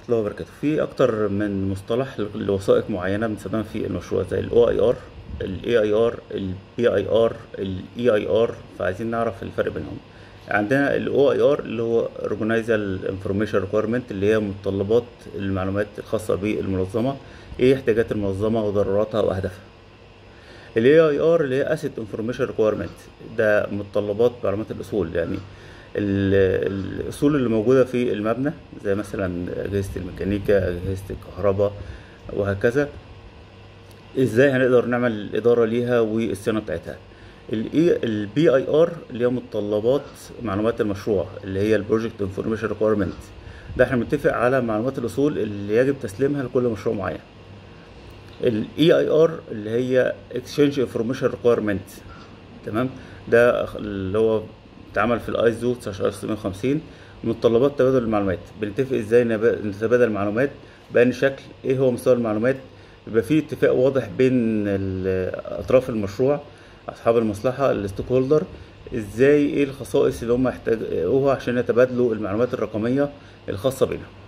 الله وبركاته في اكتر من مصطلح لوثائق معينه بنستخدمها في المشروع زي الاو اي ار الاي اي ار البي اي ار الاي اي ار فعايزين نعرف الفرق بينهم عندنا الاو اي ار اللي هو اورجنايزال انفورميشن ريكويرمنت اللي هي متطلبات المعلومات الخاصه بالمنظمه ايه احتياجات المنظمه وضروراتها واهدافها الاي اي ار اللي هي اسيت انفورميشن ريكويرمنت ده متطلبات معلومات الاصول يعني ال- الاصول اللي موجوده في المبنى زي مثلا اجهزه الميكانيكا اجهزه الكهرباء وهكذا ازاي هنقدر نعمل الاداره ليها والصيانه بتاعتها البي اي ار اللي هي متطلبات معلومات المشروع اللي هي البروجكت انفورميشن ريكويرمنت ده احنا بنتفق على معلومات الاصول اللي يجب تسليمها لكل مشروع معين الاي اي ار اللي هي اكسشينج انفورميشن ريكويرمنت تمام ده اللي هو اتعمل في الايزو 19650 متطلبات تبادل المعلومات بنتفق ازاي نب- نتبادل المعلومات بأي شكل ايه هو مستوى المعلومات يبقى في اتفاق واضح بين ال- اطراف المشروع اصحاب المصلحه الستيك هولدر ازاي ايه الخصائص اللي هم يحتاجوها عشان يتبادلوا المعلومات الرقميه الخاصه بينهم